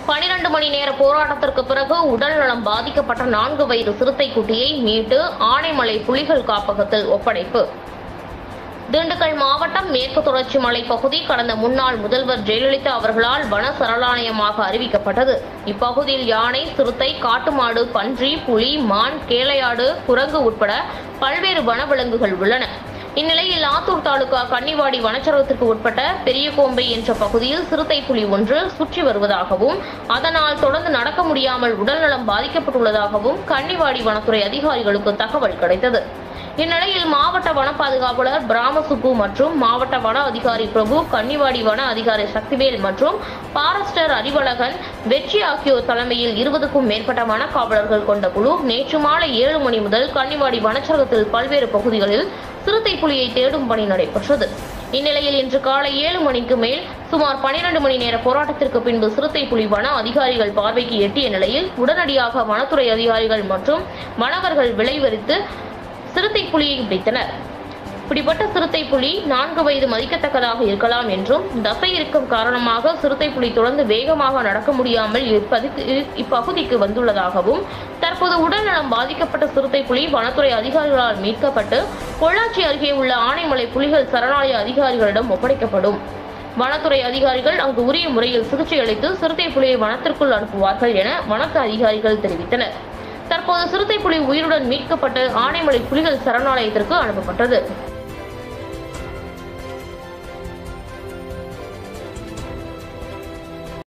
பனிரெண்டு மணி நேர போராட்டத்திற்கு பிறகு உடல்நலம் பாதிக்கப்பட்ட நான்கு வயது சிறுத்தை குட்டியை மீட்டு ஆனைமலை புலிகள் காப்பகத்தில் ஒப்படைப்பு திண்டுக்கல் மாவட்டம் மேற்கு தொடர்ச்சி மலை பகுதி கடந்த முன்னாள் முதல்வர் ஜெயலலிதா அவர்களால் வன சரணாலயமாக அறிவிக்கப்பட்டது இப்பகுதியில் யானை சிறுத்தை காட்டுமாடு பன்றி புலி மான் கேளையாடு குரங்கு உட்பட பல்வேறு வனவிலங்குகள் உள்ளன இந்நிலையில் ஆத்தூர் தாலுகா கன்னிவாடி வனச்சரகத்திற்கு உட்பட்ட பெரியகோம்பை என்ற பகுதியில் சிறுத்தை புலி ஒன்று சுற்றி வருவதாகவும் அதனால் தொடர்ந்து நடக்க முடியாமல் உடல்நலம் பாதிக்கப்பட்டுள்ளதாகவும் கன்னிவாடி வனத்துறை அதிகாரிகளுக்கு தகவல் கிடைத்தது இந்நிலையில் மாவட்ட வன பாதுகாவலர் பிராமசுப்பு மற்றும் மாவட்ட வன அதிகாரி பிரபு கன்னிவாடி வன அதிகாரி சக்திவேல் மற்றும் பாரஸ்டர் அறிவழகன் வெற்றி ஆகியோர் தலைமையில் இருபதுக்கும் மேற்பட்ட வன காவலர்கள் கொண்ட குழு நேற்று மாலை ஏழு மணி முதல் கன்னிவாடி வனச்சரகத்தில் பல்வேறு பகுதிகளில் சிறுத்தை புலியை தேடும் பணி நடைபெற்றது இந்நிலையில் இன்று காலை ஏழு மணிக்கு மேல் சுமார் பனிரெண்டு மணி நேர போராட்டத்திற்கு பின்பு சிறுத்தை புலி வன அதிகாரிகள் பார்வைக்கு எட்டிய நிலையில் உடனடியாக வனத்துறை அதிகாரிகள் மற்றும் வனவர்கள் விளைவரித்து சிறுத்தை புலியை பிடித்தனர் பிடிப்பட்ட சிறுத்தை புலி நான்கு வயது மதிக்கத்தக்கதாக இருக்கலாம் என்றும் தசை இருக்கும் காரணமாக சிறுத்தை புலி தொடர்ந்து வேகமாக நடக்க முடியாமல் இப்பகுதிக்கு இப்பகுதிக்கு வந்துள்ளதாகவும் தற்போது உடல்நலம் பாதிக்கப்பட்ட சிறுத்தை புலி வனத்துறை அதிகாரிகளால் மீட்கப்பட்டு பொள்ளாச்சி அருகே உள்ள ஆனைமலை புலிகள் சரணாலய அதிகாரிகளிடம் ஒப்படைக்கப்படும் வனத்துறை அதிகாரிகள் அங்கு உரிய முறையில் சிகிச்சை அளித்து சிறுத்தை புலியை வனத்திற்குள் அனுப்புவார்கள் என வனத்து அதிகாரிகள் தெரிவித்தனர் தற்போது சிறுத்தை புலி உயிருடன் மீட்கப்பட்டு ஆனைமலை புலிகள் சரணாலயத்திற்கு அனுப்பப்பட்டது